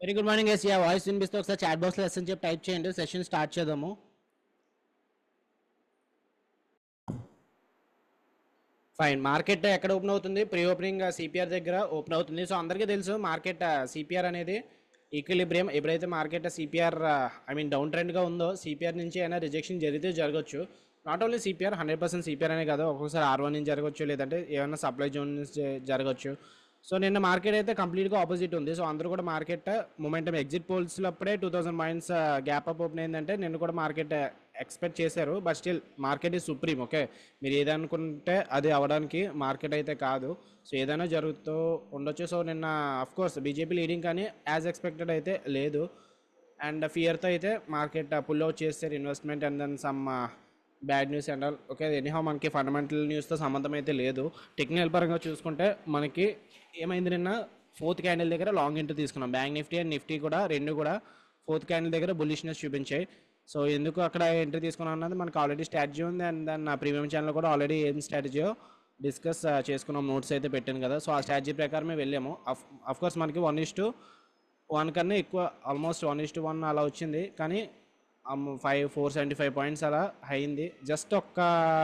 very good morning yes ya voice వినిపిస్తే ఒకసారి chat బాక్స్లో ఎస్ అని చెప్పి టైప్ చేయండి సెషన్ స్టార్ట్ చేద్దాము ఫైన్ మార్కెట్ ఎక్కడ ఓపెన్ అవుతుంది ప్రీ ఓపెనింగ్ సిపిఆర్ దగ్గర ఓపెన్ అవుతుంది సో అందరికీ తెలుసు మార్కెట్ సిపిఆర్ అనేది ఈక్విలిబ్రియం ఎప్పుడైతే market CPR I mean down ట్రెండ్గా ఉందో సిపిఆర్ నుంచి అయినా రిజెక్షన్ జరిగితే జరగచ్చు not only CPR hundred percent CPR అనే కాదు ఒక్కొక్కసారి ఆర్ వన్ నుంచి జరగచ్చు లేదంటే ఏమైనా సప్లై జోన్ నుంచి జరగచ్చు సో నిన్న మార్కెట్ అయితే కంప్లీట్గా ఆపోజిట్ ఉంది సో అందరూ కూడా మార్కెట్ మొమెంటం ఎగ్జిట్ పోల్స్లో అప్పుడే two thousand points gap up open అయిందంటే నిన్న కూడా మార్కెట్ ఎక్స్పెక్ట్ చేశారు but still market is supreme okay మీరు ఏదనుకుంటే అది అవ్వడానికి మార్కెట్ అయితే కాదు సో ఏదైనా జరుగుతూ ఉండొచ్చు సో నిన్న కోర్స్ బీజేపీ లీడింగ్ కానీ యాజ్ ఎక్స్పెక్టెడ్ అయితే లేదు అండ్ ఫియర్తో అయితే మార్కెట్ పుల్ అవుట్ చేస్తారు investment and then some bad news and all okay anyhow మనకి ఫండమెంటల్ న్యూస్తో సంబంధం అయితే లేదు టెక్నికల్ పరంగా చూసుకుంటే మనకి ఏమైంది నిన్న ఫోర్త్ క్యాండిల్ దగ్గర లాంగ్ ఎంట్రీ తీసుకున్నాం బ్యాంక్ నిఫ్టీ అండ్ నిఫ్టీ కూడా రెండు కూడా ఫోర్త్ క్యాండిల్ దగ్గర బుల్లిష్నెస్ చూపించాయి సో ఎందుకు అక్కడ ఎంట్రీ తీసుకున్నాం అన్నది మనకు ఆల్రెడీ స్ట్రాటజీ ఉంది అండ్ దాని నా ప్రీమియం ఛానల్ కూడా ఆల్రెడీ ఏం స్ట్రాటజీయో డిస్కస్ చేసుకున్నాం నోట్స్ అయితే పెట్టాను కదా సో ఆ స్ట్రాటజీ ప్రకారమే వెళ్ళాము అఫ్ కోర్స్ మనకి వన్ ఇస్ టు వన్ కన్నా ఎక్కువ almost one is to one అలా వచ్చింది కానీ five four seventy five points అలా అయింది జస్ట్ ఒక్క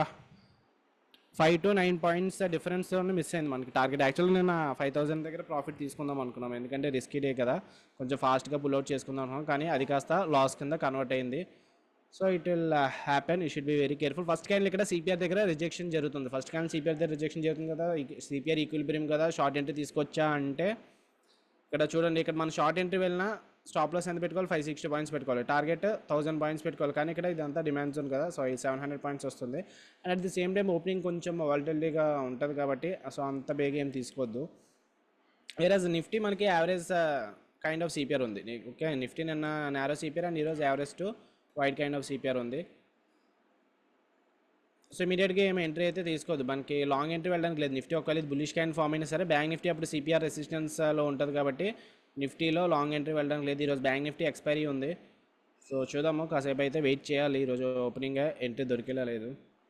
five two nine points difference miss అయింది మనకి టార్గెట్ యాక్చువల్గా నేను ఫైవ్ థౌసండ్ దగ్గర ప్రాఫిట్ తీసుకుందాం అనుకున్నాం ఎందుకంటే రిస్కీ డే కదా కొంచెం ఫాస్ట్గా పుల్అవుట్ చేసుకుందాం అనుకున్నాం కానీ అది కాస్త లాస్ కింద కన్వర్ట్ అయింది so it will happen you should be very careful first candle ఇక్కడ సిపిఆర్ దగ్గర రిజెక్షన్ జరుగుతుంది ఫస్ట్ క్యాండిల్ సిపిఆర్ దగ్గర రిజెక్షన్ జరుగుతుంది కదా సిపిఆర్ ఈక్విలిబ్రియం కదా షార్ట్ ఎంట్రీ తీసుకొచ్చా అంటే ఇక్కడ చూడండి ఇక్కడ మన షార్ట్ ఎంట్రీ వెళ్ళినా స్టాప్ లాస్ ఎంత పెట్టుకోవాలి ఫైవ్ సిక్స్టీ పాయింట్స్ పెట్టుకోవాలి టార్గెట్ థౌసండ్ పాయింట్స్ పెట్టుకోవాలి కానీ ఇక్కడ ఇదంతా డిమాండ్స్ ఉంది కదా సో ఈ సెవెన్ హండ్రెడ్ పాయింట్స్ వస్తుంది and at the same time opening కొంచెం వాలిటిలిటీగా ఉంటుంది కాబట్టి సో అంత బేగా ఏం తీసుకోవద్దు వేరేజ్ నిఫ్టీ మనకి యావరేజ్ కైండ్ ఆఫ్ సిపిఆర్ ఉంది ఓకే నిఫ్టీ నిన్న నేరో సిపిఆర్ అండ్ ఈరోజు average to wide kind of CPR ఉంది సో ఇమీడియట్గా ఏమి ఎంట్రీ అయితే తీసుకోవద్దు మనకి లాంగ్ ఎంట్రీ వెళ్ళడానికి లేదు నిఫ్టీ ఒకవేళ ఇది బులిష్ క్యాన్ ఫామ్ అయినా సరే బ్యాంక్ నిఫ్టీ అప్పుడు సిపిఆర్ రెసిస్టెన్స్లో ఉంటుంది కాబట్టి నిఫ్టీలో లాంగ్ ఎంట్రీ వెళ్ళడానికి లేదు ఈరోజు బ్యాంక్ నిఫ్టీ ఎక్స్పైరీ ఉంది సో చూద్దాము కాసేపు అయితే వెయిట్ చేయాలి ఈరోజు ఓపెనింగ్ ఎంట్రీ దొరికేలా లేదు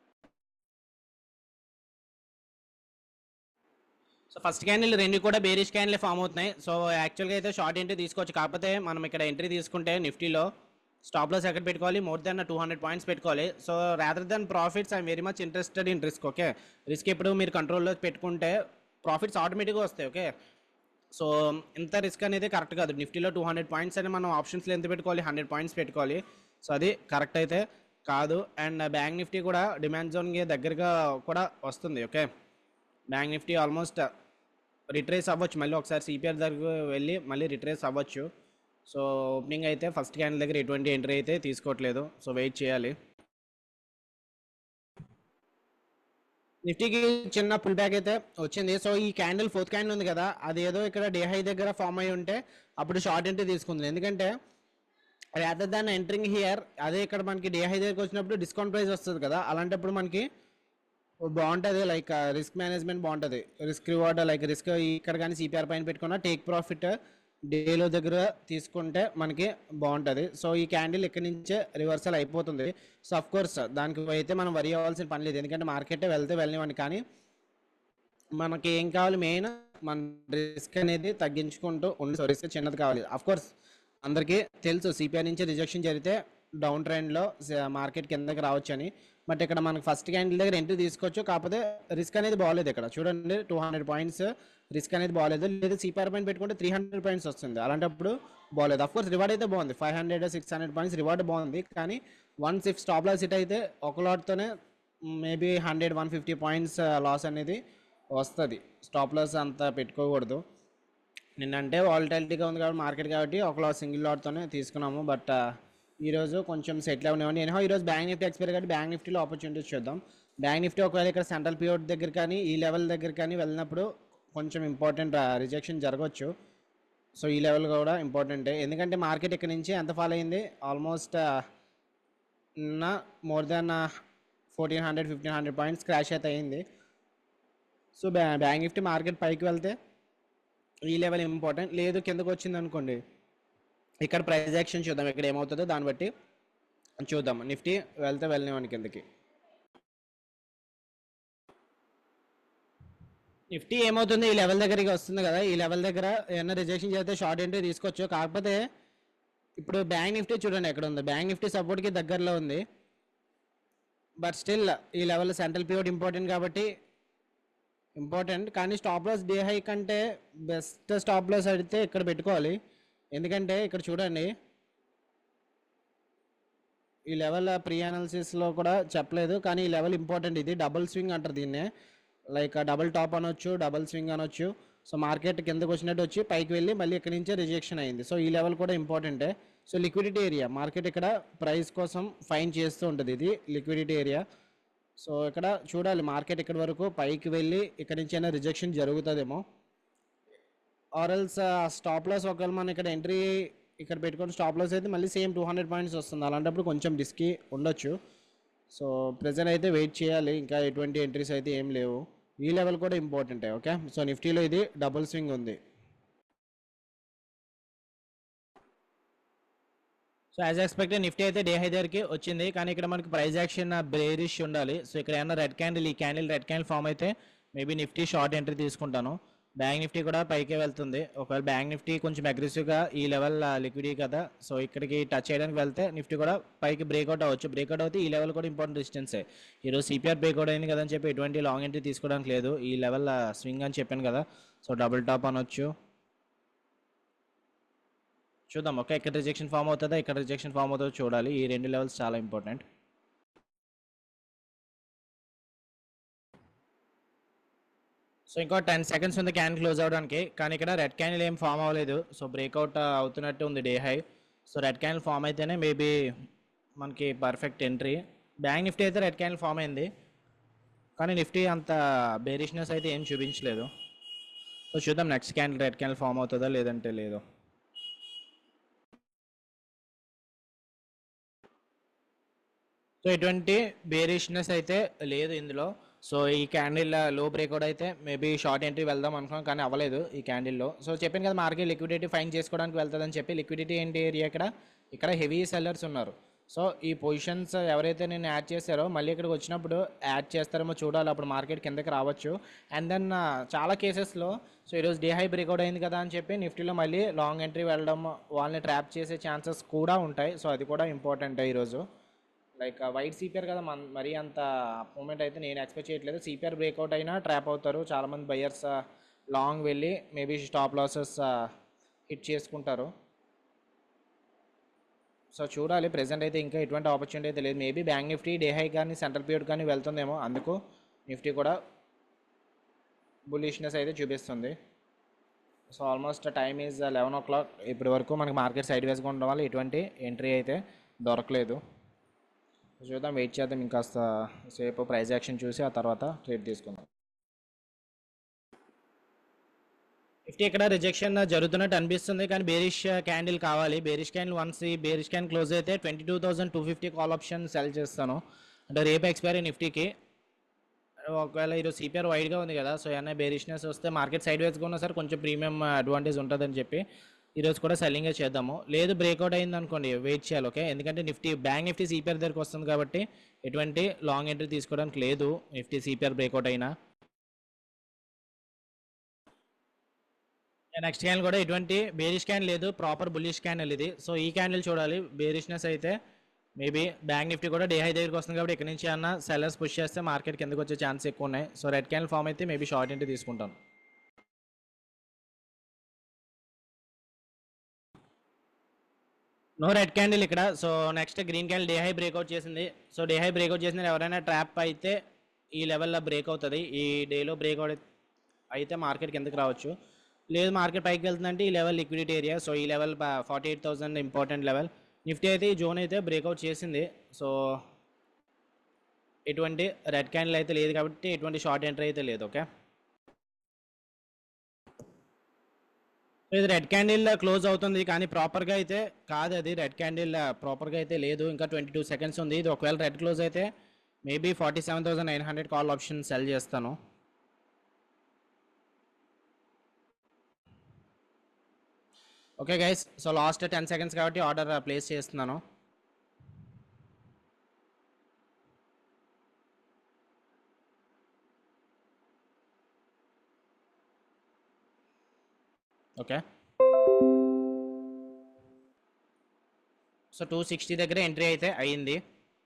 సో ఫస్ట్ క్యాండిల్ రెండు కూడా బేరిష్ క్యాండిల్ ఫామ్ అవుతున్నాయి సో యాక్చువల్గా అయితే షార్ట్ ఎంట్రీ తీసుకోవచ్చు కాకపోతే మనం ఇక్కడ ఎంట్రీ తీసుకుంటే నిఫ్టీలో స్టాప్ లాస్ ఎక్కడ పెట్టుకోవాలి more than two hundred points పెట్టుకోవాలి so rather than profits I'm very much interested in risk okay risk ఎప్పుడు మీరు కంట్రోల్లో పెట్టుకుంటే ప్రాఫిట్స్ ఆటోమేటిక్గా వస్తాయి ఓకే సో ఇంత రిస్క్ అనేది కరెక్ట్ కాదు నిఫ్టీలో టూ హండ్రెడ్ పాయింట్స్ అని మనం ఆప్షన్స్లో ఎంత పెట్టుకోవాలి హండ్రెడ్ పాయింట్స్ పెట్టుకోవాలి సో అది కరెక్ట్ అయితే కాదు అండ్ బ్యాంక్ నిఫ్టీ కూడా డిమాండ్ జోన్కి దగ్గరగా కూడా వస్తుంది okay Bank Nifty almost retrace అవ్వచ్చు మళ్ళీ ఒకసారి సిపిఆర్ దగ్గరకు వెళ్ళి మళ్ళీ రిట్రేస్ అవ్వచ్చు సో ఓపెనింగ్ అయితే ఫస్ట్ క్యాండిల్ దగ్గర ఎటువంటి ఎంట్రీ అయితే తీసుకోవట్లేదు సో వెయిట్ చేయాలి నిఫ్టీకి చిన్న పుల్ బ్యాక్ అయితే వచ్చింది సో ఈ క్యాండిల్ ఫోర్త్ క్యాండిల్ ఉంది కదా అది ఏదో ఇక్కడ డే హై దగ్గర ఫామ్ అయి ఉంటే అప్పుడు షార్ట్ ఎంట్రీ తీసుకుంది ఎందుకంటే రాదర్ దాన్ ఎంట్రింగ్ హియర్ అదే ఇక్కడ మనకి డే హై దగ్గరకు వచ్చినప్పుడు డిస్కౌంట్ ప్రైస్ వస్తుంది కదా అలాంటప్పుడు మనకి బాగుంటుంది లైక్ రిస్క్ మేనేజ్మెంట్ బాగుంటుంది రిస్క్ రివార్డ్ లైక్ రిస్క్ ఇక్కడ కానీ సిపిఆర్ పైన పెట్టుకున్న టేక్ ప్రాఫిట్ డేలో దగ్గర తీసుకుంటే మనకి బాగుంటుంది సో ఈ క్యాండిల్ ఇక్కడి నుంచే రివర్సల్ అయిపోతుంది సో అఫ్ కోర్స్ దానికి అయితే మనం వరి అవ్వాల్సిన పని లేదు ఎందుకంటే మార్కెట్ వెళ్తే వెళ్ళనివ్వండి కానీ మనకి ఏం కావాలి మెయిన్ మన రిస్క్ అనేది తగ్గించుకుంటూ ఉండి సో రిస్క్ చిన్నది కావాలి అఫ్ కోర్స్ అందరికీ తెలుసు సిపిఐ నుంచి రిజెక్షన్ జరిగితే డౌన్ ట్రెండ్లో మార్కెట్ కిందకి రావచ్చు అని బట్ ఇక్కడ మనకి ఫస్ట్ క్యాండిల్ దగ్గర ఎంట్రీ తీసుకోవచ్చు కాకపోతే రిస్క్ అనేది బాగాలేదు ఇక్కడ చూడండి టూ హండ్రెడ్ పాయింట్స్ రిస్క్ అనేది బాగాలేదు లేదా సిపిఆర్ పాయింట్ పెట్టుకుంటే త్రీ హండ్రెడ్ పాయింట్స్ వస్తుంది అలాంటప్పుడు బాగాలేదు అఫ్ కోర్స్ రివార్డ్ అయితే బాగుంది five hundred six hundred points reward బాగుంది కానీ once if stop loss it అయితే ఒక లాట్తోనే maybe hundred one fifty points loss అనేది వస్తుంది స్టాప్ లాస్ అంత పెట్టుకోకూడదు నిన్నంటే వాలిటాలిటీగా ఉంది కాబట్టి మార్కెట్ కాబట్టి ఒక లాట్ సింగిల్ లాట్తోనే తీసుకున్నాము బట్ ఈరోజు కొంచెం సెటిల్ అవునేవాడిని ఎనహో ఈరోజు బ్యాంక్ నిఫ్టీ ఎక్స్పైర్ కాబట్టి బ్యాంక్ నిఫ్టీలో ఆపర్చునిటీస్ చూద్దాం బ్యాంక్ నిఫ్టీ ఒకవేళ ఇక్కడ సెంట్రల్ పిరియడ్ దగ్గర కానీ ఈ లెవెల్ దగ్గర కానీ వెళ్ళినప్పుడు కొంచెం ఇంపార్టెంట్ రిజెక్షన్ జరగవచ్చు సో ఈ లెవెల్ కూడా ఇంపార్టెంటే ఎందుకంటే మార్కెట్ ఇక్కడ నుంచి ఎంత ఫాలో అయింది ఆల్మోస్ట్ నిన్న more than fourteen hundred fifteen hundred points crash అయితే అయింది సో బ్యా బ్యాంక్ నిఫ్టీ మార్కెట్ పైకి వెళ్తే ఈ లెవెల్ ఇంపార్టెంట్ లేదు కిందకు వచ్చింది అనుకోండి ఇక్కడ ప్రైస్ యాక్షన్ చూద్దాం ఇక్కడ ఏమవుతుందో దాన్ని బట్టి చూద్దాం నిఫ్టీ వెళ్తే వెళ్ళనివ్వండి కిందకి నిఫ్టీ ఏమవుతుంది ఈ లెవెల్ దగ్గరికి వస్తుంది కదా ఈ లెవెల్ దగ్గర ఏమైనా రిజెక్షన్ చేస్తే షార్ట్ ఎంట్రీ తీసుకోవచ్చు కాకపోతే ఇప్పుడు బ్యాంక్ నిఫ్టీ చూడండి ఎక్కడ ఉంది బ్యాంక్ నిఫ్టీ సపోర్ట్కి దగ్గరలో ఉంది బట్ స్టిల్ ఈ లెవెల్ సెంట్రల్ పీరియడ్ ఇంపార్టెంట్ కాబట్టి ఇంపార్టెంట్ కానీ స్టాప్ లాస్ డే హై కంటే బెస్ట్ స్టాప్ లాస్ అడిగితే ఇక్కడ పెట్టుకోవాలి ఎందుకంటే ఇక్కడ చూడండి ఈ లెవెల్ ప్రీ అనాలిసిస్లో కూడా చెప్పలేదు కానీ ఈ లెవెల్ ఇంపార్టెంట్ ఇది డబుల్ స్వింగ్ అంటారు దీన్నే లైక్ డబుల్ టాప్ అనొచ్చు డబుల్ స్వింగ్ అనొచ్చు సో మార్కెట్ కిందకు వచ్చినట్టు వచ్చి పైకి వెళ్ళి మళ్ళీ ఇక్కడి నుంచే రిజెక్షన్ అయింది సో ఈ లెవెల్ కూడా ఇంపార్టెంటే సో లిక్విడిటీ ఏరియా మార్కెట్ ఇక్కడ ప్రైస్ కోసం ఫైన్ చేస్తూ ఉంటుంది ఇది లిక్విడిటీ ఏరియా సో ఇక్కడ చూడాలి మార్కెట్ ఇక్కడ వరకు పైకి వెళ్ళి ఇక్కడ నుంచి అయినా రిజెక్షన్ జరుగుతుందేమో ఆర్ఎల్స్ స్టాప్ లాస్ ఒకవేళ మనం ఇక్కడ ఎంట్రీ ఇక్కడ పెట్టుకొని స్టాప్ లాస్ అయితే మళ్ళీ సేమ్ టూ హండ్రెడ్ పాయింట్స్ వస్తుంది అలాంటప్పుడు కొంచెం రిస్కీ ఉండొచ్చు సో ప్రజెంట్ అయితే వెయిట్ చేయాలి ఇంకా ఎటువంటి ఎంట్రీస్ అయితే ఏం లేవు ఈ లెవెల్ కూడా ఇంపార్టెంటే ఓకే సో నిఫ్టీలో ఇది డబుల్ స్వింగ్ ఉంది సో యాజ్ ఎక్స్పెక్టెడ్ నిఫ్టీ అయితే డే హై దగ్గరికి వచ్చింది కానీ ఇక్కడ మనకి ప్రైస్ యాక్షన్ బేరిష్ ఉండాలి సో ఇక్కడ ఏమన్నా రెడ్ క్యాండిల్ ఈ క్యాండిల్ రెడ్ క్యాండిల్ ఫామ్ అయితే మేబీ నిఫ్టీ షార్ట్ ఎంట్రీ తీసుకుంటాను బ్యాంక్ నిఫ్టీ కూడా పైకే వెళ్తుంది ఒకవేళ బ్యాంక్ నిఫ్టీ కొంచెం అగ్రెసివ్గా ఈ లెవెల్ లిక్విడీ కదా సో ఇక్కడికి టచ్ చేయడానికి వెళ్తే నిఫ్టీ కూడా పైకి బ్రేక్అవుట్ అవ్వచ్చు బ్రేక్అవుట్ అవుతే ఈ లెవెల్ కూడా ఇంపార్టెంట్ డిస్టెన్సే ఈరోజు సిపిఆర్ బ్రేక్అవుట్ అయింది కదా అని చెప్పి ఎటువంటి లాంగ్ ఎంట్రీ తీసుకోవడానికి లేదు ఈ లెవెల్ స్వింగ్ అని చెప్పాను కదా సో డబుల్ టాప్ అనొచ్చు చూద్దాం ఓకే ఇక్కడ రిజెక్షన్ ఫామ్ అవుతుందా ఇక్కడ రిజెక్షన్ ఫామ్ అవుతుందో చూడాలి ఈ రెండు లెవెల్స్ చాలా ఇంపార్టెంట్ సో ఇంకో టెన్ సెకండ్స్ ఉంది క్యాన్ క్లోజ్ అవడానికి కానీ ఇక్కడ రెడ్ క్యాన్ ఏం ఫామ్ అవ్వలేదు సో బ్రేక్అవుట్ అవుతున్నట్టు ఉంది day high so red candle form అయితేనే మేబీ మనకి పర్ఫెక్ట్ ఎంట్రీ బ్యాంక్ నిఫ్టీ అయితే రెడ్ క్యాన్ ఫామ్ అయింది కానీ నిఫ్టీ అంత బేరిష్నెస్ అయితే ఏం చూపించలేదు సో చూద్దాం next candle red candle form అవుతుందా లేదంటే లేదు సో ఎటువంటి బేరిష్నెస్ అయితే లేదు ఇందులో సో ఈ క్యాండిల్ లో బ్రేక్అవుట్ అయితే మేబీ షార్ట్ ఎంట్రీ వెళ్దాం అనుకున్నాం కానీ అవ్వలేదు ఈ క్యాండిల్లో సో చెప్పాను కదా మార్కెట్ లిక్విడిటీ ఫైన్ చేసుకోవడానికి వెళ్తుందని చెప్పి లిక్విడిటీ ఏంటి ఏరియా ఇక్కడ ఇక్కడ హెవీ సెల్లర్స్ ఉన్నారు సో ఈ పొజిషన్స్ ఎవరైతే నేను యాడ్ చేశారో మళ్ళీ ఇక్కడికి వచ్చినప్పుడు యాడ్ చేస్తారేమో చూడాలి అప్పుడు మార్కెట్ కిందకి రావచ్చు అండ్ దెన్ చాలా కేసెస్లో సో ఈరోజు డే హై బ్రేక్అవుట్ అయింది కదా అని చెప్పి నిఫ్టీలో మళ్ళీ లాంగ్ ఎంట్రీ వెళ్ళడం వాళ్ళని ట్రాప్ చేసే ఛాన్సెస్ కూడా ఉంటాయి సో అది కూడా ఇంపార్టెంట్ ఈరోజు లైక్ వైట్ సిపిఆర్ కదా మన మరీ అంత మూమెంట్ అయితే నేను ఎక్స్పెక్ట్ చేయట్లేదు సిపిఆర్ బ్రేక్అవుట్ అయినా ట్రాప్ అవుతారు చాలామంది బయర్స్ లాంగ్ వెళ్ళి మేబీ స్టాప్ లాసెస్ హిట్ చేసుకుంటారు సో చూడాలి ప్రెసెంట్ అయితే ఇంకా ఎటువంటి ఆపర్చునిటీ అయితే లేదు maybe Bank Nifty day high కానీ సెంట్రల్ పీరియడ్ కానీ వెళ్తుందేమో అందుకు నిఫ్టీ కూడా బులిష్నెస్ అయితే చూపిస్తుంది so almost time is eleven o'clock ఇప్పటి వరకు మనకి మార్కెట్ సైడ్ వేస్గా ఉండడం వల్ల ఎటువంటి ఎంట్రీ అయితే దొరకలేదు చూద్దాం వెయిట్ చేద్దాం ఇంకాస్త సేపు ప్రైస్ యాక్షన్ చూసి ఆ తర్వాత ట్రేడ్ తీసుకుందాం నిఫ్టీ ఇక్కడ రిజెక్షన్ జరుగుతున్నట్టు అనిపిస్తుంది కానీ బేరిష్ క్యాండిల్ కావాలి బేరిష్ క్యాండిల్ వన్స్ ఈ బేరిష్ క్యాండిల్ క్లోజ్ అయితే twenty two thousand two fifty call option sell చేస్తాను అంటే రేపు ఎక్స్పైరీ నిఫ్టీకి ఒకవేళ ఈరోజు సిపిఆర్ వైడ్గా ఉంది కదా సో ఏమైనా బేరిష్నెస్ వస్తే మార్కెట్ సైడ్ వేస్గా ఉన్నా సరే కొంచెం ప్రీమియం అడ్వాంటేజ్ ఉంటుందని చెప్పి ఈరోజు కూడా సెల్లింగే చేద్దాము లేదు బ్రేక్అవుట్ అయింది అనుకోండి వెయిట్ చేయాలి ఓకే ఎందుకంటే నిఫ్టీ బ్యాంక్ నిఫ్టీ సిపిఆర్ దగ్గరకు వస్తుంది కాబట్టి ఎటువంటి లాంగ్ ఎంట్రీ తీసుకోవడానికి లేదు నిఫ్టీ సిపిఆర్ బ్రేక్అవుట్ అయినా నెక్స్ట్ క్యాండిల్ కూడా ఎటువంటి బేరిష్ క్యాండిల్ లేదు ప్రాపర్ బుల్లిష్ క్యాండిల్ ఇది సో ఈ క్యాండిల్ చూడాలి బేరిష్నెస్ అయితే మేబీ బ్యాంక్ నిఫ్టీ కూడా డే హై దగ్గరికి వస్తుంది కాబట్టి ఇక్కడ నుంచి అన్న సెల్లర్స్ పుష్ చేస్తే మార్కెట్ కిందకి వచ్చే ఛాన్స్ ఎక్కువ ఉన్నాయి సో రెడ్ క్యాండిల్ ఫామ్ అయితే మేబీ షార్ట్ ఎంట్రీ తీసుకుంటాను నో రెడ్ క్యాండిల్ ఇక్కడ so next green candle day high breakout చేసింది సో డే హై బ్రేక్అవుట్ చేసిన ఎవరైనా ట్రాప్ అయితే ఈ లెవెల్లో బ్రేక్ అవుతుంది ఈ డేలో బ్రేక్అవుట్ అయితే మార్కెట్ కిందకి రావచ్చు లేదు మార్కెట్ పైకి వెళ్తుందంటే ఈ లెవెల్ లిక్విడిటీ ఏరియా సో ఈ level forty eight thousand important level Nifty అయితే ఈ జోన్ అయితే బ్రేక్అవుట్ చేసింది సో ఎటువంటి రెడ్ క్యాండిల్ అయితే లేదు కాబట్టి ఎటువంటి షార్ట్ ఎంట్రీ అయితే లేదు ఓకే సో ఇది రెడ్ క్యాండిల్ క్లోజ్ అవుతుంది కానీ ప్రాపర్గా అయితే కాదు అది రెడ్ క్యాండిల్ ప్రాపర్గా అయితే లేదు ఇంకా ట్వంటీ టూ సెకండ్స్ ఉంది ఇది ఒకవేళ రెడ్ క్లోజ్ అయితే maybe forty seven thousand nine hundred call option sell చేస్తాను okay guys so last ten seconds కాబట్టి ఆర్డర్ ప్లేస్ చేస్తున్నాను ఓకే సో టూ సిక్స్టీ దగ్గర ఎంట్రీ అయితే అయ్యింది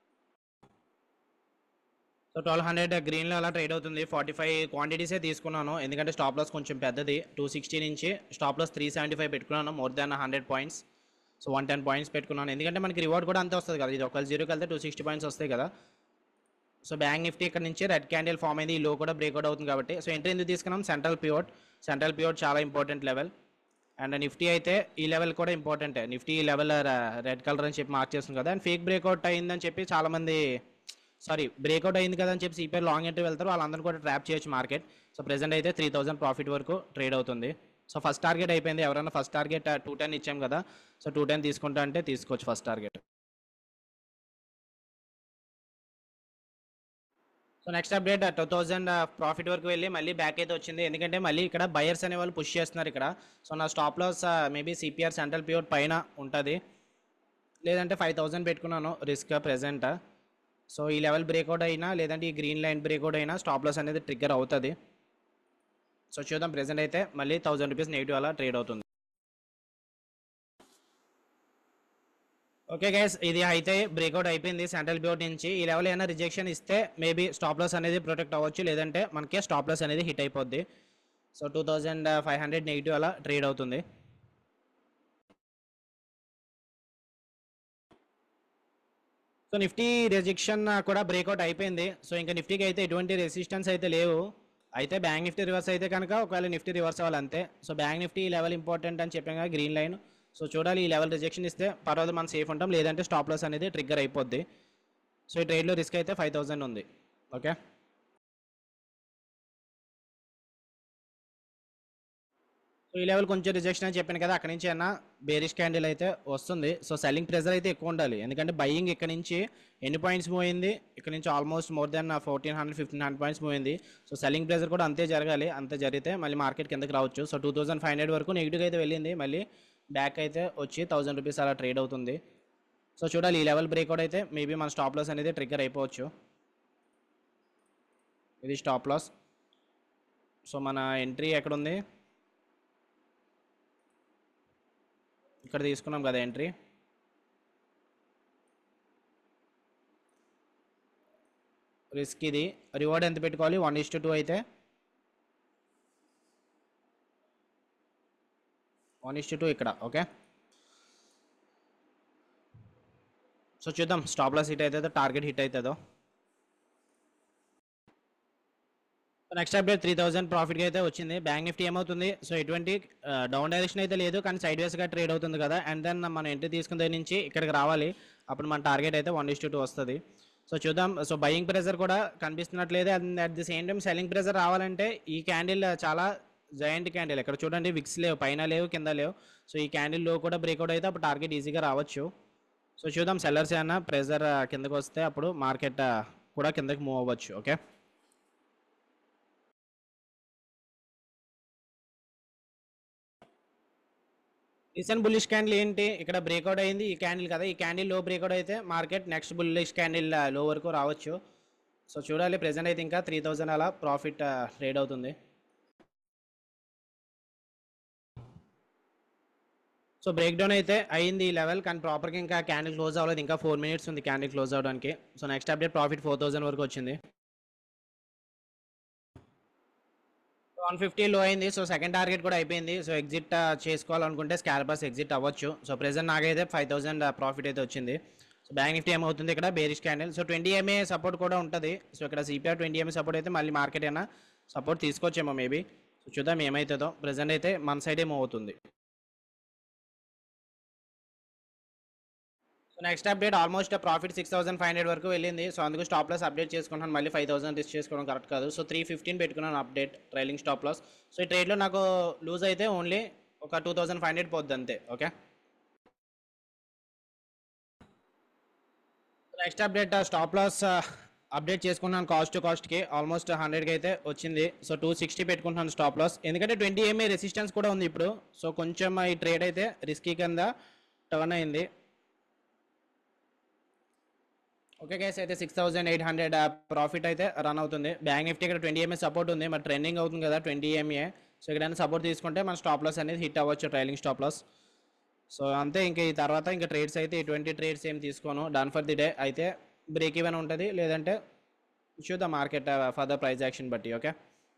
సో ట్వెల్వ్ హండ్రెడ్ గ్రీన్లో అలా ట్రేడ్ అవుతుంది ఫార్టీ ఫైవ్ క్వాంటిటీసే తీసుకున్నాను ఎందుకంటే స్టాప్ లాస్ కొంచెం పెద్దది టూ సిక్స్టీ నుంచి stop loss three seventy five పెట్టుకున్నాను more than hundred points so one ten points పెట్టుకున్నాను ఎందుకంటే మనకి రివార్డ్ కూడా అంతే వస్తుంది కదా ఇది ఒక జీరోకి వెళ్తే టూ సిక్స్టీ పాయింట్స్ వస్తాయి కదా సో బ్యాంక్ నిఫ్టీ ఇక్కడ నుంచి రెడ్ క్యాండిల్ ఫామ్ అయింది ఈ లో కూడా బ్రేక్అవుట్ అవుతుంది కాబట్టి సో ఎంట్రీ ఎందుకు తీసుకున్నాం సెంట్రల్ పివోట్ సెంట్రల్ పివోట్ చాలా ఇంపార్టెంట్ లెవెల్ అండ్ నిఫ్టీ అయితే ఈ లెవెల్ కూడా ఇంపార్టెంట్ నిఫ్టీ ఈ లెవెల్ రెడ్ కలర్ అని చెప్పి మార్క్ చేస్తుంది కదా అండ్ ఫేక్ బ్రేక్అవుట్ అయిందని చెప్పి చాలామంది సారీ బ్రేక్అవుట్ అయింది కదా అని చెప్పి సిపిఐ లాంగ్ ఎంట్రీ వెళ్తారు వాళ్ళందరూ కూడా ట్రాప్ చేయొచ్చు మార్కెట్ సో ప్రెసెంట్ అయితే త్రీ థౌసండ్ ప్రాఫిట్ వరకు ట్రేడ్ అవుతుంది సో ఫస్ట్ టార్గెట్ అయిపోయింది ఎవరైనా ఫస్ట్ టార్గెట్ టూ టెన్ ఇచ్చాం కదా సో టూ టెన్ తీసుకుంటా అంటే తీసుకోవచ్చు first target so next update two thousand profit వరకు వెళ్ళి మళ్ళీ బ్యాక్ అయితే వచ్చింది ఎందుకంటే మళ్ళీ ఇక్కడ బయర్స్ అనే వాళ్ళు పుష్ చేస్తున్నారు ఇక్కడ సో నా stop loss maybe CPR central pure పైన ఉంటుంది లేదంటే ఫైవ్ థౌజండ్ పెట్టుకున్నాను రిస్క్ ప్రెజెంట్ సో ఈ లెవెల్ బ్రేక్అవుట్ అయినా లేదంటే ఈ గ్రీన్ లైన్ బ్రేక్అవుట్ అయినా స్టాప్ లాస్ అనేది ట్రిగ్గర్ అవుతుంది సో చూద్దాం ప్రెజెంట్ అయితే మళ్ళీ థౌజండ్ రూపీస్ నెగిటివ్ అలా ట్రేడ్ అవుతుంది ఓకే గైస్ ఇది అయితే బ్రేక్అవుట్ అయిపోయింది సెంట్రల్ బ్యూట్ నుంచి ఈ లెవెల్ ఏమైనా రిజెక్షన్ ఇస్తే మేబీ స్టాప్ లాస్ అనేది ప్రొటెక్ట్ అవ్వచ్చు లేదంటే మనకి స్టాప్ లాస్ అనేది హిట్ అయిపోద్ది so two thousand five hundred negative అలా ట్రేడ్ అవుతుంది సో నిఫ్టీ రిజెక్షన్ కూడా బ్రేక్అవుట్ అయిపోయింది సో ఇంకా నిఫ్టీకి అయితే ఎటువంటి రెసిస్టెన్స్ అయితే లేవు అయితే బ్యాంక్ నిఫ్టీ రివర్స్ అయితే కనుక ఒకవేళ నిఫ్టీ రివర్స్ అవ్వాలి అంతే సో బ్యాంక్ నిఫ్టీ ఈ లెవెల్ ఇంపార్టెంట్ అని చెప్పాం కదా గ్రీన్ లైన్ సో చూడాలి ఈ లెవెల్ రిజెక్షన్ ఇస్తే పర్వాలేదు మనం సేఫ్ ఉంటాం లేదంటే స్టాప్ లాస్ అనేది ట్రిగ్గర్ అయిపోద్ది సో ఈ ట్రేడ్లో రిస్క్ అయితే ఫైవ్ థౌసండ్ ఉంది ఓకే సో ఈ లెవెల్ కొంచెం రిజెక్షన్ అని చెప్పాను కదా అక్కడ నుంచి అయినా బేరిష్ క్యాండిల్ అయితే వస్తుంది సో సెల్లింగ్ ప్రెజర్ అయితే ఎక్కువ ఉండాలి ఎందుకంటే బయింగ్ ఇక్కడ నుంచి ఎన్ని పాయింట్స్ మూవ్ అయింది ఇక్కడ నుంచి almost more than fourteen hundred fifteen hundred points move అయింది సో సెల్లింగ్ ప్రెజర్ కూడా అంతే జరగాలి అంతే జరిగితే మళ్ళీ మార్కెట్ కిందకి రావచ్చు so two thousand five hundred వరకు నెగిటివ్ అయితే వెళ్ళింది మళ్ళీ బ్యాక్ అయితే వచ్చి థౌసండ్ రూపీస్ అలా ట్రేడ్ అవుతుంది సో చూడాలి ఈ లెవెల్ బ్రేక్అవుట్ అయితే మేబీ మన స్టాప్ లాస్ అనేది ట్రిగ్గర్ అయిపోవచ్చు ఇది స్టాప్ లాస్ సో మన ఎంట్రీ ఎక్కడుంది ఇక్కడ తీసుకున్నాం కదా ఎంట్రీ రిస్క్ ఇది రివార్డ్ ఎంత పెట్టుకోవాలి వన్ ఇస్ టూ అయితే వన్ ఇస్ టూ ఇక్కడ ఓకే సో చూద్దాం స్టాప్ లాస్ హిట్ అవుతుందో టార్గెట్ హిట్ అవుతుందో నెక్స్ట్ అప్డేట్ త్రీ థౌసండ్ ప్రాఫిట్గా అయితే వచ్చింది బ్యాంక్ నిఫ్టీ ఏమవుతుంది సో ఎటువంటి డౌన్ డైరెక్షన్ అయితే లేదు కానీ సైడ్ వేస్గా ట్రేడ్ అవుతుంది కదా అండ్ దెన్ మనం ఎంట్రీ తీసుకున్న దగ్గర నుంచి ఇక్కడికి రావాలి అప్పుడు మన టార్గెట్ అయితే వన్ ఇస్ టూ వస్తుంది సో చూద్దాం సో బయింగ్ ప్రెజర్ కూడా కనిపిస్తున్నట్లేదు and at the same time selling pressure రావాలంటే ఈ క్యాండిల్ చాలా జయంట్ క్యాండిల్ ఇక్కడ చూడండి విక్స్ లేవు పైన లేవు కింద లేవు సో ఈ క్యాండిల్లో కూడా బ్రేక్అవుట్ అయితే అప్పుడు టార్గెట్ ఈజీగా రావచ్చు సో చూద్దాం సెల్లర్స్ ఏమన్నా ప్రెజర్ కిందకు వస్తే అప్పుడు మార్కెట్ కూడా కిందకి మూవ్ అవ్వచ్చు ఓకే రీసెంట్ బుల్లిష్ క్యాండిల్ ఏంటి ఇక్కడ బ్రేక్అవుట్ అయింది ఈ క్యాండిల్ కదా ఈ క్యాండిల్ లో బ్రేక్అవుట్ అయితే మార్కెట్ నెక్స్ట్ బుల్లిష్ క్యాండిల్ లో వరకు రావచ్చు సో చూడాలి ప్రెసెంట్ అయితే ఇంకా త్రీ థౌజండ్ అలా ప్రాఫిట్ ట్రేడ్ అవుతుంది సో బ్రేక్ డౌన్ అయితే అయింది ఈ లెవెల్ కానీ ప్రాపర్గా ఇంకా క్యాండిల్ క్లోజ్ అవ్వలేదు ఇంకా ఫోర్ మినిట్స్ ఉంది క్యాండిల్ క్లోజ్ అవ్వడానికి so next update profit four thousand వరకు వచ్చింది వన్ ఫిఫ్టీ లో అయింది సో సెకండ్ టార్గెట్ కూడా అయిపోయింది సో ఎగ్జిట్ చేసుకోవాలనుకుంటే స్కాల్పర్స్ ఎగ్జిట్ అవ్వచ్చు సో ప్రెసెంట్ నాకైతే ఫైవ్ థౌసండ్ ప్రాఫిట్ అయితే వచ్చింది సో బ్యాంక్ నిఫ్టీ ఏమవుతుంది ఇక్కడ bearish candle so twenty MA support కూడా ఉంటుంది సో ఇక్కడ సిపిఆర్ ట్వంటీ ఎంఏ సపోర్ట్ అయితే మళ్ళీ మార్కెట్ అయినా సపోర్ట్ తీసుకొచ్చేమో మేబీ సో చూద్దాం ఏమవుతుందో ప్రెసెంట్ అయితే మన సైడ్ ఏమో అవుతుంది so next update almost profit six thousand five hundred వరకు వెళ్ళింది సో అందుకు స్టాప్ లాస్ అప్డేట్ చేసుకుంటాను మళ్ళీ ఫైవ్ థౌసండ్ రిస్క్ చేసుకోవడం కరెక్ట్ కాదు సో త్రీ ఫిఫ్టీన్ పెట్టుకున్నాను update trailing stop loss so ఈ ట్రేడ్లో నాకు లూజ్ అయితే ఓన్లీ ఒక టూ థౌసండ్ ఫైవ్ హండ్రెడ్ పోద్ది అంతే okay next update stop loss update చేసుకున్నాను కాస్ట్ టు కాస్ట్కి ఆల్మోస్ట్ హండ్రెడ్కి అయితే వచ్చింది సో టూ సిక్స్టీ పెట్టుకుంటున్నాను స్టాప్ లాస్ ఎందుకంటే ట్వంటీ ఎంఏ రెసిస్టెన్స్ కూడా ఉంది ఇప్పుడు సో కొంచెం ఈ ట్రేడ్ అయితే రిస్కీ కింద టర్న్ అయింది ఓకే గైస్ అయితే six thousand eight hundred profit అయితే రన్ అవుతుంది బ్యాంక్ నిఫ్టీ ఇక్కడ ట్వంటీ ఎంఏ సపోర్ట్ ఉంది మరి ట్రెండింగ్ అవుతుంది కదా ట్వంటీ ఎంఏ సో ఎక్కడైనా సపోర్ట్ తీసుకుంటే మన స్టాప్ లాస్ అనేది హిట్ అవ్వచ్చు ట్రైలింగ్ స్టాప్ లాస్ సో అంతే ఇంకా ఈ తర్వాత ఇంకా ట్రేడ్స్ అయితే ఎటువంటి ట్రేడ్స్ ఏం తీసుకోను డన్ ఫర్ ది డే అయితే బ్రేక్ ఈవెన్ ఉంటుంది లేదంటే చూద్దాం మార్కెట్ ఫర్దర్ ప్రైస్ యాక్షన్ బట్టి ఓకే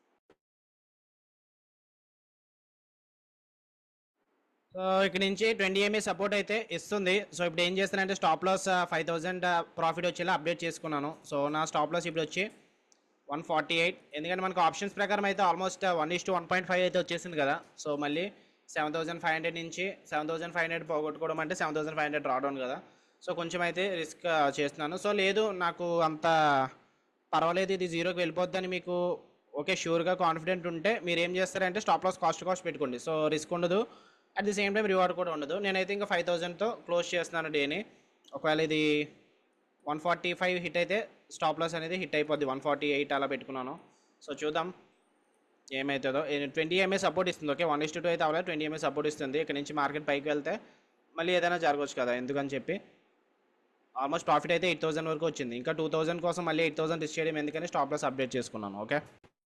సో ఇక్కడ నుంచి ట్వంటీ ఎంఏ సపోర్ట్ అయితే ఇస్తుంది సో ఇప్పుడు ఏం చేస్తానంటే stop loss five thousand profit వచ్చేలా అప్డేట్ చేసుకున్నాను సో నా స్టాప్ లాస్ ఇప్పుడు వచ్చి వన్ ఫార్టీ ఎయిట్ ఎందుకంటే మనకు ఆప్షన్స్ ప్రకారం అయితే almost one is to one point five అయితే వచ్చేసింది కదా సో మళ్ళీ సెవెన్ థౌసండ్ ఫైవ్ హండ్రెడ్ నుంచి సెవెన్ థౌసండ్ ఫైవ్ హండ్రెడ్ పోగొట్టుకోవడం అంటే సెవెన్ థౌసండ్ ఫైవ్ హండ్రెడ్ రావడం కదా సో కొంచెం అయితే రిస్క్ చేస్తున్నాను సో లేదు నాకు అంత పర్వాలేదు ఇది జీరోకి వెళ్ళిపోద్దని మీకు ఓకే షూర్గా కాన్ఫిడెంట్ ఉంటే మీరు ఏం చేస్తారంటే స్టాప్ లాస్ కాస్ట్ కాస్ట్ పెట్టుకోండి సో రిస్క్ ఉండదు at the same time reward కూడా ఉండదు నేనైతే ఇంకా ఫైవ్ థౌసండ్తో క్లోజ్ చేస్తున్నాను డేని ఒకవేళ ఇది వన్ ఫార్టీ ఫైవ్ హిట్ అయితే స్టాప్ లాస్ అనేది హిట్ అయిపోద్ది వన్ ఫార్టీ ఎయిట్ అలా పెట్టుకున్నాను సో చూద్దాం ఏమవుతుందో ట్వంటీ ఎంఏ సపోర్ట్ ఇస్తుంది ఓకే వన్ ఇస్ టూ అయితే అవ్వలేదు ట్వంటీ ఎంఏ సపోర్ట్ ఇస్తుంది ఇక్కడ నుంచి మార్కెట్ పైకి వెళ్తే మళ్ళీ ఏదైనా జరగవచ్చు కదా ఎందుకని చెప్పి ఆల్మోస్ట్ ప్రాఫిట్ అయితే ఎయిట్ థౌసండ్ వరకు వచ్చింది ఇంకా టూ థౌసండ్ కోసం మళ్ళీ ఎయిట్ థౌసండ్ రిస్క్ చేయడం ఎందుకని స్టాప్ లాస్ అప్డేట్ చేసుకున్నాను okay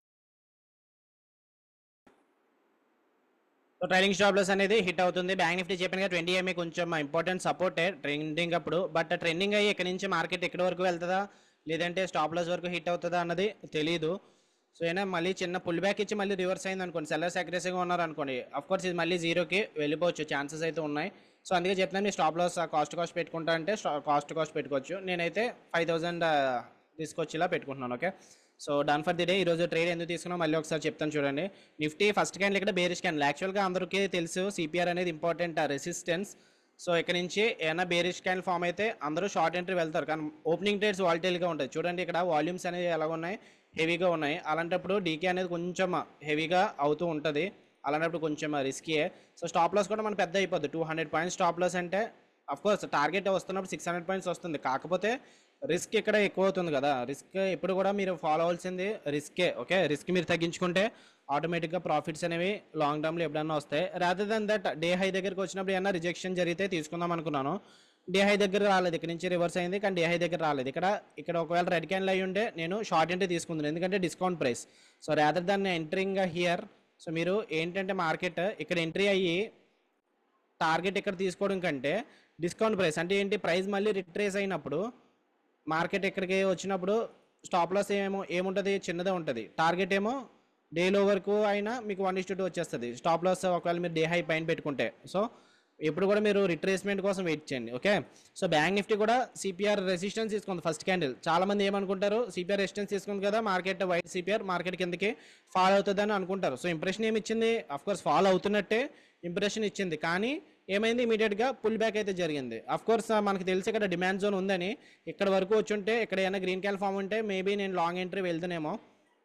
so trailing stop loss అనేది హిట్ అవుతుంది బ్యాంక్ నిఫ్టీ చెప్పిన ట్వంటీ ఎంఏ కొంచెం ఇంపార్టెంట్ సపోర్టే ట్రెండింగ్ అప్పుడు బట్ ట్రెండింగ్ అయ్యి ఇక్కడ నుంచి మార్కెట్ ఎక్కడి వరకు వెళ్తుందా లేదంటే స్టాప్ లాస్ వరకు హిట్ అవుతుందా అన్నది తెలియదు సో అయినా మళ్ళీ చిన్న పుల్ బ్యాక్ ఇచ్చి మళ్ళీ రివర్స్ అయింది అనుకోండి సెల్లర్స్ అగ్రెసివ్గా ఉన్నారు అనుకోండి అఫ్ కోర్స్ ఇది మళ్ళీ జీరోకి వెళ్ళిపోవచ్చు ఛాన్సెస్ అయితే ఉన్నాయి సో అందుకే చెప్తున్నాను మీ స్టాప్ లాస్ కాస్ట్ కాస్ట్ పెట్టుకుంటా అంటే కాస్ట్ కాస్ట్ పెట్టుకోవచ్చు నేనైతే ఫైవ్ థౌజండ్ తీసుకొచ్చేలా పెట్టుకుంటున్నాను okay so done for the day ఈరోజు ట్రేడ్ ఎందుకు తీసుకున్నా మళ్ళీ ఒకసారి చెప్తాను చూడండి నిఫ్టీ ఫస్ట్ క్యాండిల్ ఇక్కడ బేరిష్ క్యాండిల్ యాక్చువల్గా అందరికీ తెలుసు సిపిఆర్ అనేది ఇంపార్టెంట్ రెసిస్టెన్స్ సో ఇక్కడ నుంచి ఏమైనా బేరిష్ క్యాండిల్ ఫామ్ అయితే అందరూ షార్ట్ ఎంట్రీ వెళ్తారు కానీ ఓపెనింగ్ ట్రేడ్స్ వాల్టైల్గా ఉంటాయి చూడండి ఇక్కడ వాల్యూమ్స్ అనేవి ఎలాగ ఉన్నాయి హెవీగా ఉన్నాయి అలాంటప్పుడు డీకే అనేది కొంచెం హెవీగా అవుతూ ఉంటుంది అలాంటప్పుడు కొంచెం రిస్కీయే సో స్టాప్ లాస్ కూడా మన పెద్ద అయిపోద్ది two hundred points stop loss అంటే కోర్స్ టార్గెట్ వస్తున్నప్పుడు సిక్స్ హండ్రెడ్ పాయింట్స్ వస్తుంది కాకపోతే రిస్క్ ఇక్కడ ఎక్కువ అవుతుంది కదా రిస్క్ ఎప్పుడు కూడా మీరు ఫాలో అవ్వాల్సింది రిస్కే ఓకే రిస్క్ మీరు తగ్గించుకుంటే ఆటోమేటిక్గా ప్రాఫిట్స్ అనేవి లాంగ్ టర్మ్లో ఎప్పుడన్నా వస్తాయి rather than that day high దగ్గరికి వచ్చినప్పుడు ఏమన్నా రిజెక్షన్ జరిగితే తీసుకుందాం అనుకున్నాను డే హై దగ్గర రాలేదు ఇక్కడ నుంచి రివర్స్ అయింది కానీ డే హై దగ్గర రాలేదు ఇక్కడ ఇక్కడ ఒకవేళ రెడ్ క్యాన్లు అయ్యి ఉంటే నేను షార్ట్ ఎంట్రీ తీసుకుందాను ఎందుకంటే discount price so rather than entering here so మీరు ఏంటంటే మార్కెట్ ఇక్కడ ఎంట్రీ అయ్యి టార్గెట్ ఇక్కడ తీసుకోవడం కంటే డిస్కౌంట్ ప్రైస్ అంటే ఏంటి ప్రైస్ మళ్ళీ రిట్రేస్ అయినప్పుడు మార్కెట్ ఇక్కడికి వచ్చినప్పుడు స్టాప్ లాస్ ఏమో ఏముంటుంది చిన్నదే ఉంటుంది టార్గెట్ ఏమో డేలో వరకు అయినా మీకు వన్ ఇస్ టూ వచ్చేస్తుంది స్టాప్ లాస్ ఒకవేళ మీరు డే హై పైన పెట్టుకుంటే సో ఎప్పుడు కూడా మీరు రిట్రేస్మెంట్ కోసం వెయిట్ చేయండి ఓకే సో బ్యాంక్ నిఫ్టీ కూడా సిపిఆర్ రెసిస్టెన్స్ తీసుకుంది ఫస్ట్ క్యాండిల్ చాలా మంది ఏమనుకుంటారు సిపిఆర్ రెసిస్టెన్స్ తీసుకుంది కదా మార్కెట్ వైట్ సిపిఆర్ మార్కెట్ కిందకి ఫాల్ అవుతుందని అనుకుంటారు సో ఇంప్రెషన్ ఏమి ఇచ్చింది అఫ్ కోర్స్ ఫాల్ అవుతున్నట్టే ఇంప్రెషన్ ఇచ్చింది కానీ ఏమైంది ఇమీడియట్గా పుల్ బ్యాక్ అయితే జరిగింది అఫ్ కోర్స్ మనకి తెలిసి ఇక్కడ డిమాండ్ జోన్ ఉందని ఇక్కడ వరకు వచ్చి ఉంటే ఇక్కడ ఏమైనా గ్రీన్ క్యాల్ ఫామ్ ఉంటే మేబీ నేను లాంగ్ ఎంట్రీ వెళ్తానేమో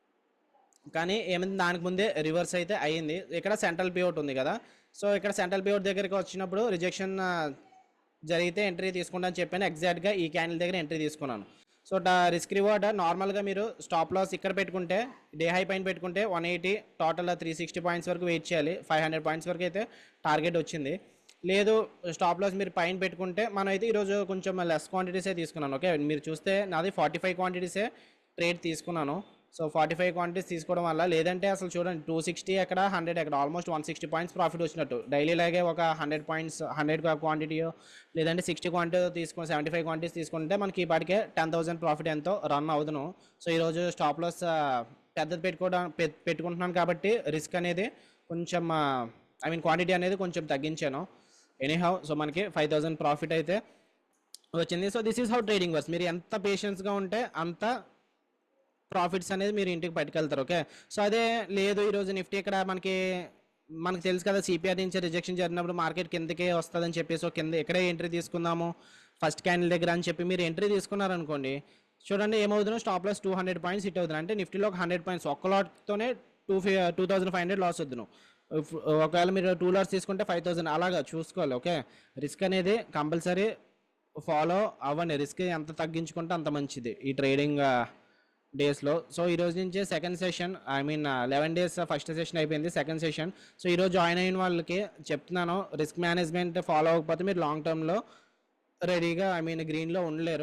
కానీ ఏమైంది దానికి ముందే రివర్స్ అయితే అయ్యింది ఇక్కడ సెంట్రల్ పిఓట్ ఉంది కదా సో ఇక్కడ సెంట్రల్ పిఓట్ దగ్గరికి వచ్చినప్పుడు రిజెక్షన్ జరిగితే ఎంట్రీ తీసుకుంటా అని చెప్పాను ఎగ్జాక్ట్గా ఈ క్యాండిల్ దగ్గర ఎంట్రీ తీసుకున్నాను సో రిస్క్ రివార్డ్ నార్మల్గా మీరు స్టాప్ లాస్ ఇక్కడ పెట్టుకుంటే డే హై పైన పెట్టుకుంటే one eighty total three sixty points వరకు వెయిట్ చేయాలి ఫైవ్ హండ్రెడ్ పాయింట్స్ వరకు అయితే టార్గెట్ వచ్చింది లేదు స్టాప్ లాస్ మీరు పైన పెట్టుకుంటే మనం అయితే ఈరోజు కొంచెం లెస్ క్వాంటిటీసే తీసుకున్నాను ఓకే మీరు చూస్తే నాది ఫార్టీ ఫైవ్ క్వాంటిటీసే ట్రేడ్ తీసుకున్నాను సో ఫార్టీ ఫైవ్ క్వాంటిటీస్ తీసుకోవడం వల్ల లేదంటే అసలు చూడండి టూ సిక్స్టీ ఎక్కడ హండ్రెడ్ ఎక్కడ almost one sixty points profit వచ్చినట్టు డైలీ లాగే ఒక హండ్రెడ్ పాయింట్స్ హండ్రెడ్ క్వాంటిటీయో లేదంటే సిక్స్టీ క్వాంటిటీ తీసుకుని సెవెంటీ ఫైవ్ క్వాంటిటీస్ తీసుకుంటే మనకి ఈ పాటికే టెన్ థౌసండ్ ప్రాఫిట్ ఎంతో రన్ అవుదును సో ఈరోజు స్టాప్ లాస్ పెద్దది పెట్టుకోవడం పె- పెట్టుకుంటున్నాను కాబట్టి రిస్క్ అనేది కొంచెం ఐ మీన్ క్వాంటిటీ అనేది కొంచెం తగ్గించాను ఎనీహౌ సో మనకి ఫైవ్ థౌసండ్ ప్రాఫిట్ అయితే వచ్చింది so this is how trading works మీరు ఎంత పేషెన్స్గా ఉంటే అంత ప్రాఫిట్స్ అనేది మీరు ఇంటికి పట్టుకెళ్తారు ఓకే సో అదే లేదు ఈరోజు నిఫ్టీ ఇక్కడ మనకి మనకు తెలుసు కదా సిపిఆర్ నుంచి రిజెక్షన్ జరిగినప్పుడు మార్కెట్ కిందకే వస్తుందని చెప్పి సో కింద ఎక్కడే ఎంట్రీ తీసుకుందాము ఫస్ట్ క్యాండిల్ దగ్గర అని చెప్పి మీరు ఎంట్రీ తీసుకున్నారనుకోండి చూడండి ఏమవుతుందో stop loss two hundred points hit అవుతుంది అంటే నిఫ్టీలో ఒక హండ్రెడ్ పాయింట్స్ ఒక్క లాట్తోనే టూ ఫి two thousand five hundred loss వద్దును ఒకవేళ మీరు టూ లాట్స్ తీసుకుంటే ఫైవ్ థౌసండ్ అలాగా చూసుకోవాలి ఓకే రిస్క్ అనేది కంపల్సరీ ఫాలో అవ్వండి రిస్క్ ఎంత తగ్గించుకుంటే అంత మంచిది ఈ ట్రేడింగ్ డేస్లో సో ఈ రోజు నుంచి second session I mean eleven days first session అయిపోయింది సెకండ్ సెషన్ సో ఈరోజు జాయిన్ అయిన వాళ్ళకి చెప్తున్నాను రిస్క్ మేనేజ్మెంట్ ఫాలో అవ్వకపోతే మీరు లాంగ్ టర్మ్లో రెడీగా ఐ మీన్ గ్రీన్లో ఉండలేరు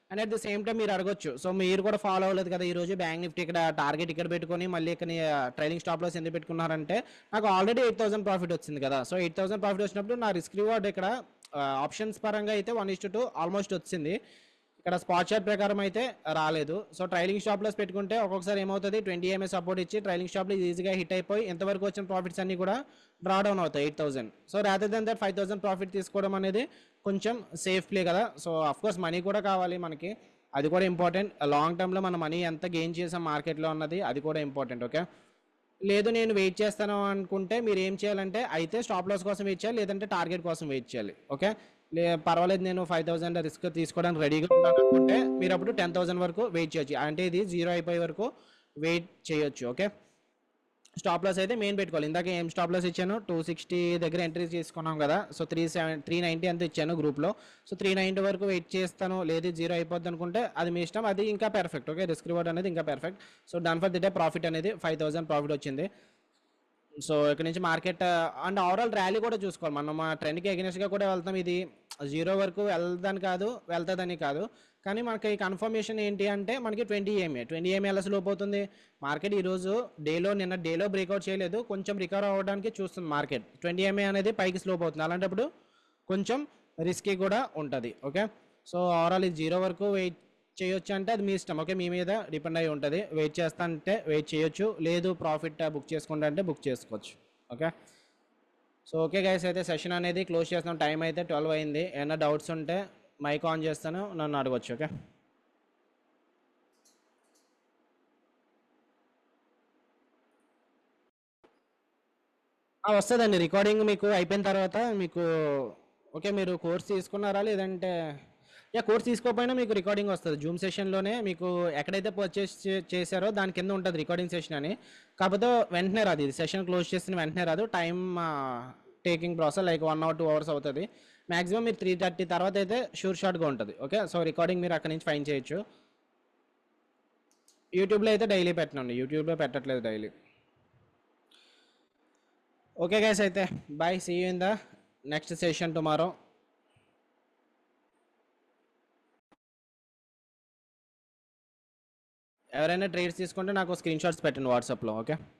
and at the same time మీరు అడగొచ్చు సో మీరు కూడా ఫాలో అవ్వలేదు కదా ఈ రోజు బ్యాంక్ నిఫ్టీ ఇక్కడ టార్గెట్ ఇక్కడ పెట్టుకొని మళ్ళీ ఇక్కడ ట్రైలింగ్ స్టాప్ లాస్ ఎందుకు పెట్టుకున్నారంటే నాకు ఆల్రెడీ ఎయిట్ థౌసండ్ ప్రాఫిట్ వచ్చింది కదా సో ఎయిట్ థౌసండ్ ప్రాఫిట్ వచ్చినప్పుడు నా రిస్క్ రివార్డ్ ఇక్కడ ఆప్షన్స్ పరంగా అయితే వన్ ఇస్ టూ ఆల్మోస్ట్ వచ్చింది ఇక్కడ స్పాట్ చార్ట్ ప్రకారం అయితే రాలేదు సో ట్రైలింగ్ స్టాప్ లాస్ పెట్టుకుంటే ఒక్కొక్కసారి ఏమవుతుంది ట్వంటీ ఎంఏ సపోర్ట్ ఇచ్చి ట్రైలింగ్ స్టాప్ ఈజీగా హిట్ అయిపోయి ఎంతవరకు వచ్చిన ప్రాఫిట్స్ అన్ని కూడా డ్రా డౌన్ అవుతాయి eight thousand so rather than that five thousand profit తీసుకోవడం అనేది కొంచెం సేఫ్ ప్లే కదా సో అఫ్ కోర్స్ మనీ కూడా కావాలి మనకి అది కూడా ఇంపార్టెంట్ లాంగ్ టర్మ్లో మన మనీ ఎంత గెయిన్ చేసాం మార్కెట్లో ఉన్నది అది కూడా ఇంపార్టెంట్ ఓకే లేదు నేను వెయిట్ చేస్తాను అనుకుంటే మీరు ఏం చేయాలంటే అయితే స్టాప్ లాస్ కోసం వెయిట్ చేయాలి లేదంటే టార్గెట్ కోసం వెయిట్ చేయాలి ఓకే లే పర్వాలేదు నేను ఫైవ్ థౌసండ్ రిస్క్ తీసుకోవడానికి రెడీగా ఉన్నాను అనుకుంటే మీరు అప్పుడు టెన్ థౌసండ్ వరకు వెయిట్ చేయొచ్చు అంటే ఇది జీరో అయిపోయే వరకు వెయిట్ చేయొచ్చు ఓకే స్టాప్ లాస్ అయితే మెయిన్ పెట్టుకోవాలి ఇందాక ఏం స్టాప్ లాస్ ఇచ్చాను టూ సిక్స్టీ దగ్గర ఎంట్రీ చేసుకున్నాం కదా so three seven three ninety అంత ఇచ్చాను గ్రూప్లో సో త్రీ నైంటీ వరకు వెయిట్ చేస్తాను లేదు జీరో అయిపోద్ది అనుకుంటే అది మీ ఇష్టం అది ఇంకా పర్ఫెక్ట్ ఓకే రిస్క్ రివార్డ్ అనేది ఇంకా perfect so done for the day profit అనేది ఫైవ్ థౌసండ్ ప్రాఫిట్ వచ్చింది సో ఇక్కడ నుంచి మార్కెట్ అండ్ ఓవరాల్ ర్యాలీ కూడా చూసుకోవాలి మనం మా ట్రెండ్కి ఎగనెస్ట్గా కూడా వెళ్తాం ఇది జీరో వరకు వెళ్దని కాదు వెళ్తుందని కాదు కానీ మనకి కన్ఫర్మేషన్ ఏంటి అంటే మనకి ట్వంటీ ఏఎంఏ ట్వంటీ ఏఎంఏ ఎలా స్లోప్ అవుతుంది మార్కెట్ ఈరోజు డేలో నిన్న డేలో బ్రేక్అవుట్ చేయలేదు కొంచెం రికవర్ అవ్వడానికి చూస్తుంది మార్కెట్ ట్వంటీ ఏఎంఏ అనేది పైకి స్లోప్ అవుతుంది అలాంటప్పుడు కొంచెం రిస్కీ కూడా ఉంటుంది ఓకే సో ఓవరాల్ ఇది జీరో వరకు వెయిట్ చేయొచ్చు అంటే అది మీ ఇష్టం ఓకే మీ మీద డిపెండ్ అయి ఉంటుంది వెయిట్ చేస్తా అంటే వెయిట్ చేయొచ్చు లేదు ప్రాఫిట్ బుక్ చేసుకుంటా అంటే బుక్ చేసుకోవచ్చు ఓకే సో ఓకే గైస్ అయితే సెషన్ అనేది క్లోజ్ చేస్తాం టైం అయితే ట్వెల్వ్ అయింది ఏమైనా డౌట్స్ ఉంటే మైక్ ఆన్ చేస్తాను నన్ను అడగచ్చు ఓకే వస్తుందండి రికార్డింగ్ మీకు అయిపోయిన తర్వాత మీకు ఓకే మీరు కోర్స్ తీసుకున్నారా లేదంటే యా కోర్స్ తీసుకోకపోయినా మీకు రికార్డింగ్ వస్తుంది జూమ్ సెషన్లోనే మీకు ఎక్కడైతే పర్చేస్ చేశారో దాని కింద ఉంటుంది రికార్డింగ్ సెషన్ అని కాకపోతే వెంటనే రాదు ఇది సెషన్ క్లోజ్ చేసిన వెంటనే రాదు time taking process like one hour two hours అవుతుంది మాక్సిమం మీరు త్రీ థర్టీ తర్వాత అయితే షూర్ షార్ట్గా ఉంటుంది ఓకే సో రికార్డింగ్ మీరు అక్కడి నుంచి ఫైన్ చేయొచ్చు యూట్యూబ్లో అయితే డైలీ పెట్టనండి యూట్యూబ్లో పెట్టట్లేదు డైలీ ఓకే గైస్ అయితే bye see you in the next session tomorrow ఎవరైనా ట్రేడ్స్ తీసుకుంటే నాకు స్క్రీన్ షాట్స్ పెట్టండి వాట్సాప్లో ఓకే